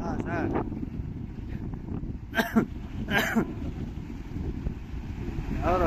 Sir ఎవరు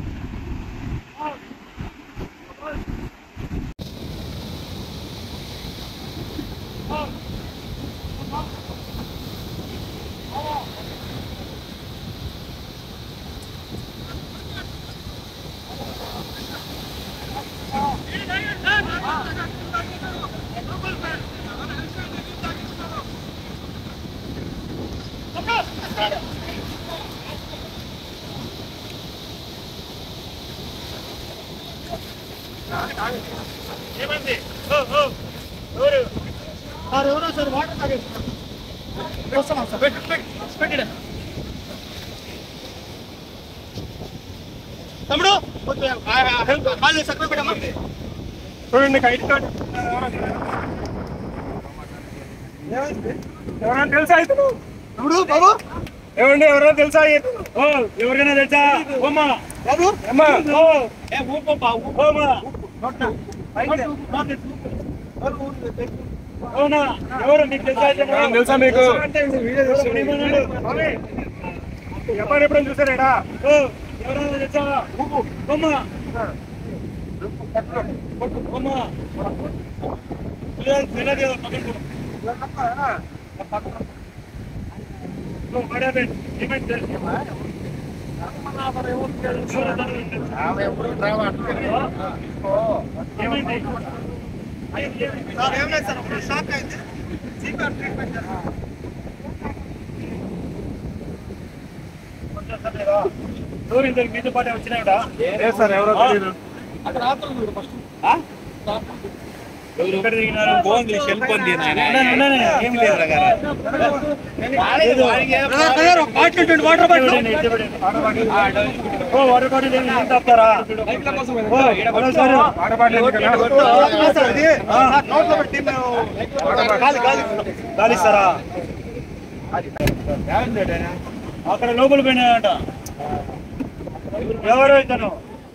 ఏమైంది ఓ ఓ ఎవరు సార్ ఎవరో సార్ వాటర్ తాగేసి వస్తున్నాం సార్ పెట్టు పెట్టు పెట్టిడ తమ్ముడు కొంచెం హెల్ప్ కాల్ చేసి అక్కడ పెట్టమ్మా చూడండి ఐడి కార్డు ఎవరైనా తెలుసా ఇతను తమ్ముడు బాబు ఏమండి ఎవరైనా తెలుసా ఇతను? ఓ ఎవరికైనా తెలుసా ఓమ్మా బాబు అమ్మా ఓ ఏ ఊపమ్మా ఊపమ్మా అవునా ఎవరు మీకు తెలుసా ఇతను? తెలుసా మీకు? ఎప్పుడు ఎప్పుడు చూసారేడా ఓ ఎవరైనా తెలుసా ఊపు బొమ్మ బొమ్మ లేదు, తెలియదు కదా, పక్కన పో. ఓ, వాడే ఏమైంది తెలుసు? ఏమైంది ఏం లేదు సార్ ఒక షాక్ అయింది సీపీఆర్ ట్రీట్మెంట్ చేస్తాం ఎవరు ఇద్దరు మీతో పాటే వచ్చినాయడా లేదు సార్ ఎవరో తెలియదు ఎక్కడ దిగినారు బాగుంది షెల్ఫ్ ఉంది నాయన. ఉండండి, ఉండండి. ఏం లేదు బ్రదర్ ఒక బాటిల్ ఉంటుంది వాటర్ బాటిల్ ఇవ్వండి, ఇటు ఇవ్వండి. ఓ వాటర్ బాటిల్ ఏమి ఏం తాపుతారా oh hello sir water bottle ఎందుకన్నా? సార్ ఇది సార్ నోట్లో పెట్టి మేము గాలి గాలి గాలి ఇస్తారా అక్కడ లోపల పోయినాయంట ఎవరు ఇతను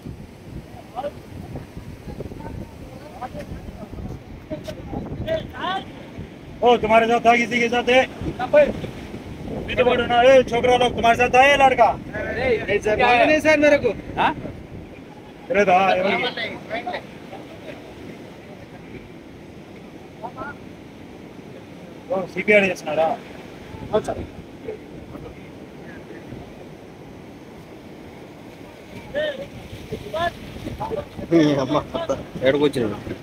ओ तुम्हारे साथ था किसी के साथ है पीछे पड़ो ना ए छोकरा लोग तुम्हारे साथ था ये लड़का नहीं सर मेरे को తెలియదా ఎవరికి ఓ సిపిఆర్ చేస్తున్నాడా ఎక్కడికి వచ్చింది